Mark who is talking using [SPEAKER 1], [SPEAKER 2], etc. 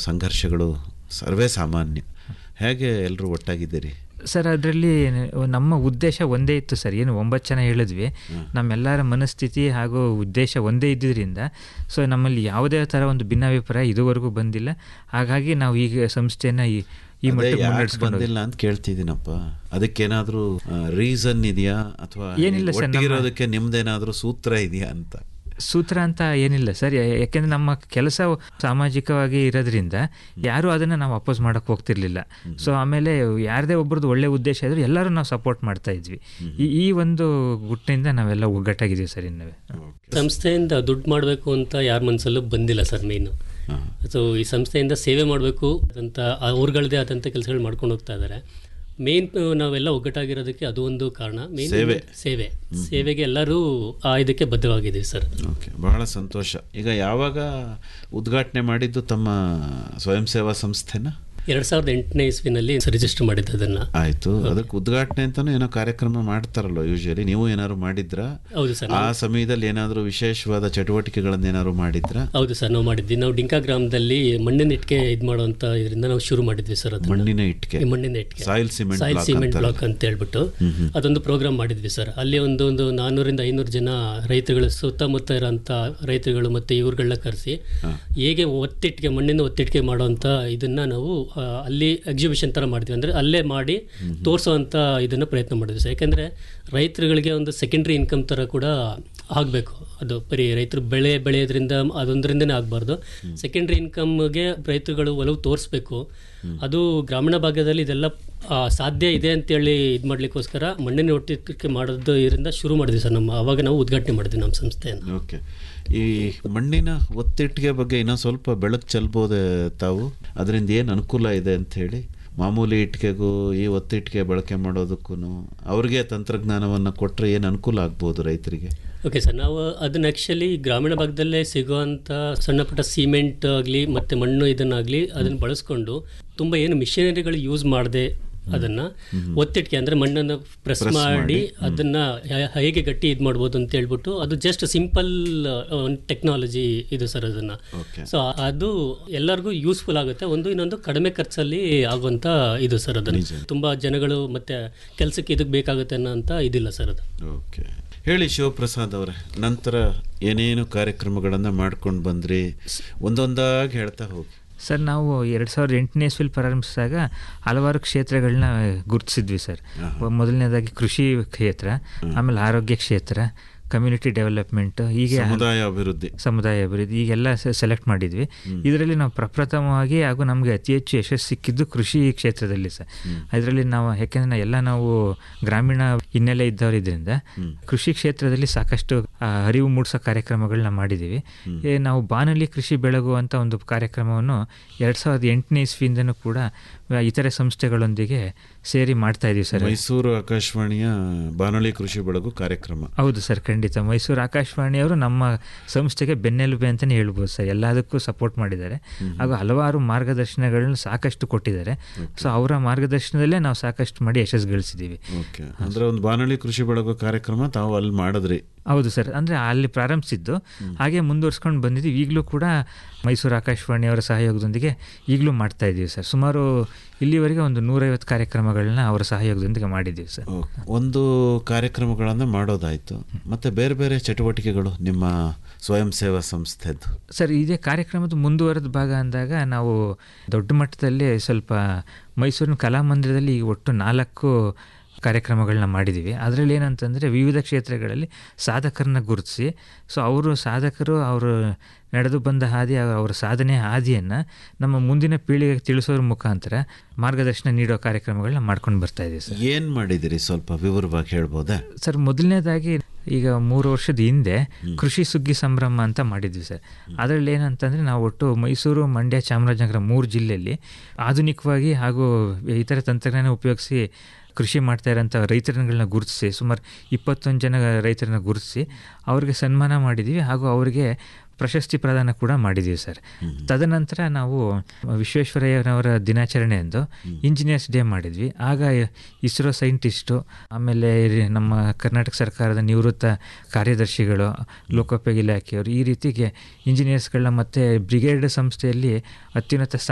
[SPEAKER 1] ಸಂಘರ್ಷಗಳು ಸರ್ವೇ ಸಾಮಾನ್ಯ ಹೇಗೆ ಎಲ್ಲರೂ ಒಟ್ಟಾಗಿದ್ದೀರಿ
[SPEAKER 2] ಸರ್ ಅದರಲ್ಲಿ ನಮ್ಮ ಉದ್ದೇಶ ಒಂದೇ ಇತ್ತು ಸರ್ ಏನು ಒಂಬತ್ತು ಜನ ಹೇಳಿದ್ವಿ ನಮ್ಮೆಲ್ಲರ ಮನಸ್ಥಿತಿ ಹಾಗೂ ಉದ್ದೇಶ ಒಂದೇ ಇದ್ದಿದ್ದರಿಂದ ಸೊ ನಮ್ಮಲ್ಲಿ ಯಾವುದೇ ಥರ ಒಂದು ಭಿನ್ನಾಭಿಪ್ರಾಯ ಇದುವರೆಗೂ ಬಂದಿಲ್ಲ ಹಾಗಾಗಿ ನಾವು ಈಗ ಸಂಸ್ಥೆನ ಈ ಈ
[SPEAKER 1] ಅದೇ
[SPEAKER 2] ಮಟ್ಟಕ್ಕೆ
[SPEAKER 1] ಯಾಕ್
[SPEAKER 2] ಮುನ್ನಡೆಸ್ಕೊಂಡು
[SPEAKER 1] ಬಂದಿಲ್ಲ ಅಂತ ಕೇಳ್ತಿದ್ದೀನಪ್ಪ ಅದಕ್ಕೇನಾದ್ರೂ ರೀಸನ್ ಇದೆಯಾ ಅಥವಾ
[SPEAKER 2] ಏನಿಲ್ಲ ಸರ್, ನಮ್ಮ-
[SPEAKER 1] ಒಟ್ಟಿಗಿರೋದಕ್ಕೆ ನಿಮ್ದೇನಾದ್ರೂ ಸೂತ್ರ ಇದೆಯಾ ಅಂತ
[SPEAKER 2] ಸೂತ್ರ ಅಂತ ಏನಿಲ್ಲ ಸರ್ ಯಾ- ಯಾಕೆಂದ್ರೆ ನಮ್ಮ ಕೆಲಸ ಸಾಮಾಜಿಕವಾಗಿ ಇರೋದ್ರಿಂದ ಯಾರು ಅದನ್ನು ನಾವು ಅಪೋಸ್ ಮಾಡೋಕ್ಕೆ ಹೋಗ್ತಿರ್ಲಿಲ್ಲ ಸೊ ಆಮೇಲೆ ಯಾರದೇ ಒಬ್ರದ್ದು ಒಳ್ಳೆ ಉದ್ದೇಶ ಇದ್ರು ಎಲ್ಲರೂ ನಾವು ಸಪೋರ್ಟ್ ಮಾಡ್ತಾ ಇದ್ವಿ ಈ ಈ ಒಂದು ಗುಟ್ಟಿನಿಂದ ನಾವೆಲ್ಲ ಒಗ್ಗಟ್ಟಾಗಿದ್ದೀವಿ ಸರ್ ಇನ್ನವೇ
[SPEAKER 3] ಸಂಸ್ಥೆಯಿಂದ ದುಡ್ಡು ಮಾಡಬೇಕು ಅಂತ ಯಾರ ಮನಸ್ಸಲ್ಲೂ ಬಂದಿಲ್ಲ ಸರ್ ಮೇಯ್ನು ಸೊ ಈ ಸಂಸ್ಥೆಯಿಂದ ಸೇವೆ ಮಾಡಬೇಕು ಅಂತ ಅವ್ರಗಳದೇ ಆದಂಥ ಕೆಲಸಗಳು ಮಾಡ್ಕೊಂಡು ಹೋಗ್ತಾ ಇದ್ದಾರೆ ಮೇನ್ ನಾವೆಲ್ಲ ಒಗ್ಗಟ್ಟಾಗಿರೋದಕ್ಕೆ ಅದು ಒಂದು ಕಾರಣ ಮೇನ್
[SPEAKER 1] ಸೇವೆ.
[SPEAKER 3] ಸೇವೆ ಸೇವೆಗೆ ಎಲ್ಲರೂ ಆ ಇದಕ್ಕೆ ಬದ್ಧವಾಗಿದ್ದೀವಿ ಸರ್
[SPEAKER 1] ಓಕೆ ಬಹಳ ಸಂತೋಷ ಈಗ ಯಾವಾಗ ಉದ್ಘಾಟನೆ ಮಾಡಿದ್ದು ತಮ್ಮ ಸ್ವಯಂ ಸೇವಾ ಸಂಸ್ಥೆನ
[SPEAKER 3] ಎರಡ್ ಸಾವಿರದ ಎಂಟನೇ ಇಸ್ವಿನಲ್ಲಿ ರಿಜಿಸ್ಟರ್ ಮಾಡಿದ್ದು ಅದನ್ನ
[SPEAKER 1] ಆಯ್ತು ಅದಕ್ಕೆ ಉದ್ಘಾಟನೆ ಅಂತಾನು ಏನೋ ಕಾರ್ಯಕ್ರಮ ಮಾಡ್ತಾರಲ್ಲ ಯೂಶಲಿ ನೀವು ಏನಾದ್ರು ಮಾಡಿದ್ರಾ
[SPEAKER 3] ಹೌದು ಸರ್
[SPEAKER 1] ಆ ಸಮಯದಲ್ಲಿ ಏನಾದ್ರು ವಿಶೇಷವಾದ ಚಟುವಟಿಕೆಗಳನ್ನ ಏನಾದ್ರು ಮಾಡಿದ್ರಾ
[SPEAKER 3] ಹೌದು ಸರ್ ನಾವು ಮಾಡಿದ್ವಿ ನಾವು ಡಿಂಕಾ ಗ್ರಾಮದಲ್ಲಿ ಮಣ್ಣಿನ ಇಟ್ಕೆ ಇದು ಮಾಡುವಂತ ಇದರಿಂದ ನಾವು ಶುರು ಮಾಡಿದ್ವಿ ಸರ್ ಅದನ್ನ
[SPEAKER 1] ಮಣ್ಣಿನ ಇಟ್ಕೆ
[SPEAKER 3] ಈ ಮಣ್ಣಿನ ಇಟ್ಕೆ
[SPEAKER 1] soil cement
[SPEAKER 3] soil
[SPEAKER 1] block
[SPEAKER 3] cement
[SPEAKER 1] ಅಂತಾರಲ್ಲ.
[SPEAKER 3] ಬ್ಲಾಕ್ ಅಂತ ಹೇಳ್ಬಿಟ್ಟು ಅದೊಂದು ಪ್ರೋಗ್ರಾಮ್ ಮಾಡಿದ್ವಿ ಸರ್ ಅಲ್ಲಿ ಒಂದು ಒಂದು ನಾನ್ನೂರಿಂದ ಐನೂರು ಜನ ರೈತರುಗಳು ಸುತ್ತಮುತ್ತ ಇರೋಂಥ ರೈತರುಗಳು ಮತ್ತೆ ಇವ್ರುಗಳನ್ನ ಕರೆಸಿ ಹೇಗೆ ಒತ್ತಿಟ್ಟಿಗೆ ಮಣ್ಣಿನ ಒತ್ತಿಟ್ಟಿಗೆ ಮಾಡುವಂಥ ಇದನ್ನ ನಾವು ಆ, ಅಲ್ಲಿ ಎಕ್ಸಿಬಿಷನ್ ಥರ ಮಾಡ್ತೀವಿ ಅಂದರೆ ಅಲ್ಲೇ ಮಾಡಿ ತೋರಿಸುವಂಥ ಇದನ್ನು ಪ್ರಯತ್ನ ಮಾಡಿದ್ವಿ ಸರ್ ಯಾಕೆಂದರೆ ರೈತರುಗಳಿಗೆ ಒಂದು ಸೆಕೆಂಡ್ರಿ ಇನ್ಕಮ್ ಥರ ಕೂಡ ಆಗಬೇಕು ಅದು ಬರೀ ರೈತರು ಬೆಳೆ ಬೆಳೆಯೋದ್ರಿಂದ ಅದೊಂದರಿಂದನೇ ಆಗಬಾರ್ದು ಸೆಕೆಂಡ್ರಿ ಇನ್ಕಮ್ಗೆ ರೈತರುಗಳು ಒಲವು ತೋರಿಸ್ಬೇಕು ಅದು ಗ್ರಾಮೀಣ ಭಾಗದಲ್ಲಿ ಇದೆಲ್ಲ ಆ, ಸಾಧ್ಯ ಇದೆ ಅಂತೇಳಿ ಇದು ಮಾಡ್ಲಿಕ್ಕೋಸ್ಕರ ಮಣ್ಣಿನ ಒಟ್ಟಿಗೆ ಮಾಡೋದು ಇದರಿಂದ ಶುರು ಮಾಡಿದ್ವಿ ಸರ್ ನಮ್ಮ ಅವಾಗ ನಾವು ಉದ್ಘಾಟನೆ ಮಾಡಿದ್ವಿ ನಮ್ಮ ಸಂಸ್ಥೆಯನ್ನು
[SPEAKER 1] ಓಕೆ ಈ ಮಣ್ಣಿನ ಒತ್ತಿಟ್ಟಿಗೆ ಬಗ್ಗೆ ಇನ್ನೂ ಸ್ವಲ್ಪ ಬೆಳಕು ಚೆಲ್ಬೋದೆ ತಾವು ಅದರಿಂದ ಏನು ಅನುಕೂಲ ಇದೆ ಅಂತ ಹೇಳಿ ಮಾಮೂಲಿ ಇಟ್ಟಿಗೆಗೂ ಈ ಒತ್ತಿಟ್ಟಿಗೆ ಬಳಕೆ ಮಾಡೋದಕ್ಕೂ ಅವ್ರಿಗೆ ತಂತ್ರಜ್ಞಾನವನ್ನು ಕೊಟ್ಟರೆ ಏನು ಅನುಕೂಲ ಆಗ್ಬೋದು ರೈತರಿಗೆ
[SPEAKER 3] ಓಕೆ ಸರ್ ನಾವು ಅದನ್ನ ಆ್ಯಕ್ಚುಲಿ ಗ್ರಾಮೀಣ ಭಾಗದಲ್ಲೇ ಸಿಗುವಂಥ ಸಣ್ಣ ಪುಟ್ಟ ಸಿಮೆಂಟ್ ಆಗಲಿ ಮತ್ತು ಮಣ್ಣು ಇದನ್ನಾಗಲಿ ಅದನ್ನು ಬಳಸ್ಕೊಂಡು ತುಂಬ ಏನು ಮಿಷನರಿಗಳು ಯೂಸ್ ಮಾಡದೆ ಅದನ್ನ ಒತ್ತಿಟ್ಕೆ ಅಂದ್ರೆ ಮಣ್ಣನ್ನು ಪ್ರೆಸ್ ಮಾಡಿ ಅದನ್ನ ಹೆ- ಹೇಗೆ ಗಟ್ಟಿ ಇದು ಮಾಡ್ಬೋದು ಅಂತ ಹೇಳ್ಬಿಟ್ಟು ಅದು ಜಸ್ಟ್ ಸಿಂಪಲ್ ಟೆಕ್ನಾಲಜಿ ಇದು ಸರ್ ಅದನ್ನ
[SPEAKER 1] Okay.
[SPEAKER 3] ಸೊ ಅದು ಎಲ್ಲರಿಗೂ ಯೂಸ್ಫುಲ್ ಆಗುತ್ತೆ ಒಂದು ಇನ್ನೊಂದು ಕಡಿಮೆ ಖರ್ಚಲ್ಲಿ ಆಗುವಂತ ಇದು ಸರ್ ಅದನ್ನ ತುಂಬಾ ಜನಗಳು ಮತ್ತೆ ಕೆಲಸಕ್ಕೆ ಇದಕ್ಕೆ ಬೇಕಾಗುತ್ತೆ ಅನ್ನೋ ಅಂತ ಇದಿಲ್ಲ ಸರ್ ಅದು
[SPEAKER 1] ಓಕೆ ಹೇಳಿ ಶಿವಪ್ರಸಾದ್ ಅವರೇ ನಂತರ ಏನೇನು ಕಾರ್ಯಕ್ರಮಗಳನ್ನು ಮಾಡ್ಕೊಂಡು ಬಂದ್ರಿ ಒಂದೊಂದಾಗಿ ಹೇಳ್ತಾ ಹೋಗಿ
[SPEAKER 2] ಸರ್ ನಾವು ಎರಡು ಸಾವಿರದ ಎಂಟನೇ ಇಸ್ವಿಲ್ ಪ್ರಾರಂಭಿಸಿದಾಗ ಹಲವಾರು ಕ್ಷೇತ್ರಗಳನ್ನ ಗುರುತಿಸಿದ್ವಿ ಸರ್ ಮೊದಲನೇದಾಗಿ ಕೃಷಿ ಕ್ಷೇತ್ರ ಆಮೇಲೆ ಆರೋಗ್ಯ ಕ್ಷೇತ್ರ ಕಮ್ಯುನಿಟಿ ಡೆವಲಪ್ಮೆಂಟ್ ಹೀಗೆ
[SPEAKER 1] ಸಮುದಾಯ ಅಭಿವೃದ್ಧಿ
[SPEAKER 2] ಸಮುದಾಯ ಅಭಿವೃದ್ಧಿ ಈಗೆಲ್ಲ ಸೆಲೆಕ್ಟ್ ಮಾಡಿದ್ವಿ ಇದರಲ್ಲಿ ನಾವು ಪ್ರಪ್ರಥಮವಾಗಿ ಹಾಗೂ ನಮಗೆ ಅತಿ ಹೆಚ್ಚು ಯಶಸ್ಸು ಸಿಕ್ಕಿದ್ದು ಕೃಷಿ ಕ್ಷೇತ್ರದಲ್ಲಿ ಸರ್ ಇದರಲ್ಲಿ ನಾವು ಯಾಕೆಂದ್ರೆ ನಾವು ಎಲ್ಲ ನಾವು ಗ್ರಾಮೀಣ ಹಿನ್ನೆಲೆ ಇದ್ದವರಿದ್ರಿಂದ ಕೃಷಿ ಕ್ಷೇತ್ರದಲ್ಲಿ ಸಾಕಷ್ಟು ಆ, ಅರಿವು ಮೂಡಿಸೋ ಕಾರ್ಯಕ್ರಮಗಳನ್ನ ಮಾಡಿದ್ದೀವಿ ಏ, ನಾವು ಬಾನಲಿ ಕೃಷಿ ಬೆಳಗು ಅಂತ ಒಂದು ಕಾರ್ಯಕ್ರಮವನ್ನು ಎರಡು ಸಾವಿರದ ಎಂಟನೇ ಇಸ್ವಿಯಿಂದನೂ ಕೂಡ ಆ, ಇತರೆ ಸಂಸ್ಥೆಗಳೊಂದಿಗೆ ಸೇರಿ ಮಾಡ್ತಾ ಇದೀವಿ ಸರ್
[SPEAKER 1] ಮೈಸೂರು ಆಕಾಶವಾಣಿಯ ಬಾನುಲಿ ಕೃಷಿ ಬೆಳಗು ಕಾರ್ಯಕ್ರಮ
[SPEAKER 2] ಹೌದು ಸರ್ ಖಂಡಿತ ಮೈಸೂರು ಆಕಾಶವಾಣಿಯವರು ನಮ್ಮ ಸಂಸ್ಥೆಗೆ ಬೆನ್ನೆಲುಬೆ ಅಂತಲೇ ಹೇಳ್ಬೋದು ಸರ್ ಎಲ್ಲದಕ್ಕೂ ಸಪೋರ್ಟ್ ಮಾಡಿದ್ದಾರೆ ಹಾಗೂ ಹಲವಾರು ಮಾರ್ಗದರ್ಶನಗಳನ್ನ ಸಾಕಷ್ಟು ಕೊಟ್ಟಿದ್ದಾರೆ ಸೊ ಅವರ ಮಾರ್ಗದರ್ಶನದಲ್ಲೇ ನಾವು ಸಾಕಷ್ಟು ಮಾಡಿ ಯಶಸ್ಸು ಗಳಿಸಿದ್ದೀವಿ
[SPEAKER 1] ಓಕೆ ಅಂದ್ರೆ ಒಂದು ಬಾನುಲಿ ಕೃಷಿ ಬೆಳಗು ಕಾರ್ಯಕ್ರಮ ತಾವು ಅಲ್ಲಿ ಮಾಡಿದ್ರಿ
[SPEAKER 2] ಹೌದು ಸರ್ ಅಂದರೆ ಅಲ್ಲಿ ಪ್ರಾರಂಭಿಸಿದ್ದು ಹಾಗೆ ಮುಂದುವರ್ಸ್ಕೊಂಡು ಬಂದಿದ್ದೀವಿ ಈಗಲೂ ಕೂಡ ಮೈಸೂರು ಆಕಾಶವಾಣಿಯವರ ಸಹಯೋಗದೊಂದಿಗೆ ಈಗಲೂ ಮಾಡ್ತಾ ಇದ್ದೀವಿ ಸರ್ ಸುಮಾರು ಇಲ್ಲಿವರೆಗೆ ಒಂದು ನೂರೈವತ್ತು ಕಾರ್ಯಕ್ರಮಗಳನ್ನ ಅವರ ಸಹಯೋಗದೊಂದಿಗೆ ಮಾಡಿದ್ದೀವಿ ಸರ್
[SPEAKER 1] ಓಕೆ. ಒಂದು ಕಾರ್ಯಕ್ರಮಗಳನ್ನು ಮಾಡೋದಾಯ್ತು ಮತ್ತೆ ಬೇರೆ ಬೇರೆ ಚಟುವಟಿಕೆಗಳು ನಿಮ್ಮ ಸ್ವಯಂ ಸೇವಾ ಸಂಸ್ಥೆದ್ದು
[SPEAKER 2] ಸರ್ ಇದೇ ಕಾರ್ಯಕ್ರಮದ ಮುಂದುವರೆದ ಭಾಗ ಅಂದಾಗ ನಾವು ದೊಡ್ಡ ಮಟ್ಟದಲ್ಲಿ ಸ್ವಲ್ಪ ಮೈಸೂರಿನ ಕಲಾಮಂದಿರದಲ್ಲಿ ಈಗ ಒಟ್ಟು ನಾಲ್ಕು ಕಾರ್ಯಕ್ರಮಗಳನ್ನ ಮಾಡಿದ್ದೀವಿ ಅದರಲ್ಲಿ ಏನಂತಂದರೆ ವಿವಿಧ ಕ್ಷೇತ್ರಗಳಲ್ಲಿ ಸಾಧಕರನ್ನ ಗುರುತಿಸಿ ಸೊ ಅವರು ಸಾಧಕರು ಅವರು ನಡೆದು ಬಂದ ಹಾದಿ ಅವ್ರ- ಅವರ ಸಾಧನೆ ಹಾದಿಯನ್ನು ನಮ್ಮ ಮುಂದಿನ ಪೀಳಿಗೆಗೆ ತಿಳಿಸೋದ್ರ ಮುಖಾಂತರ ಮಾರ್ಗದರ್ಶನ ನೀಡೋ ಕಾರ್ಯಕ್ರಮಗಳನ್ನ ಮಾಡ್ಕೊಂಡು ಬರ್ತಾ ಇದ್ದೀವಿ ಸರ್
[SPEAKER 1] ಏನ್ ಮಾಡಿದಿರಿ ಸ್ವಲ್ಪ ವಿವರವಾಗಿ ಹೇಳ್ಬೋದಾ
[SPEAKER 2] ಸರ್ ಮೊದಲನೇದಾಗಿ ಈಗ ಮೂರು ವರ್ಷದ ಹಿಂದೆ ಕೃಷಿ ಸುಗ್ಗಿ ಸಂಭ್ರಮ ಅಂತ ಮಾಡಿದ್ವಿ ಸರ್ ಅದರಲ್ಲಿ ಏನಂತಂದರೆ ನಾವು ಒಟ್ಟು ಮೈಸೂರು ಮಂಡ್ಯ ಚಾಮರಾಜನಗರ ಮೂರು ಜಿಲ್ಲೆಯಲ್ಲಿ ಆಧುನಿಕವಾಗಿ ಹಾಗೂ ಇತರ ತಂತ್ರಜ್ಞಾನ ಉಪಯೋಗಿಸಿ ಕೃಷಿ ಮಾಡ್ತಾ ಇರೋಂಥ ರೈತರುಗಳನ್ನ ಗುರುತಿಸಿ ಸುಮಾರು ಇಪ್ಪತ್ತೊಂದು ಜನ ರೈತರನ್ನ ಗುರುತಿಸಿ ಅವ್ರಿಗೆ ಸನ್ಮಾನ ಮಾಡಿದ್ದೀವಿ ಹಾಗೂ ಅವರಿಗೆ ಪ್ರಶಸ್ತಿ ಪ್ರದಾನ ಕೂಡ ಮಾಡಿದ್ದೀವಿ ಸರ್ ತದನಂತರ ನಾವು ವಿಶ್ವೇಶ್ವರಯ್ಯನವರ ದಿನಾಚರಣೆ ಎಂದು ಇಂಜಿನಿಯರ್ಸ್ ಡೇ ಮಾಡಿದ್ವಿ ಆಗ ಇಸ್ರೋ ಸೈಂಟಿಸ್ಟು ಆಮೇಲೆ ರಿ- ನಮ್ಮ ಕರ್ನಾಟಕ ಸರ್ಕಾರದ ನಿವೃತ್ತ ಕಾರ್ಯದರ್ಶಿಗಳು ಲೋಕೋಪಯೋಗಿ ಇಲಾಖೆಯವರು ಈ ರೀತಿಗೆ ಇಂಜಿನಿಯರ್ಸ್ಗಳನ್ನ ಮತ್ತು ಬ್ರಿಗೇಡ್ ಸಂಸ್ಥೆಯಲ್ಲಿ ಅತ್ಯುನ್ನತ ಸ್ಥಾನ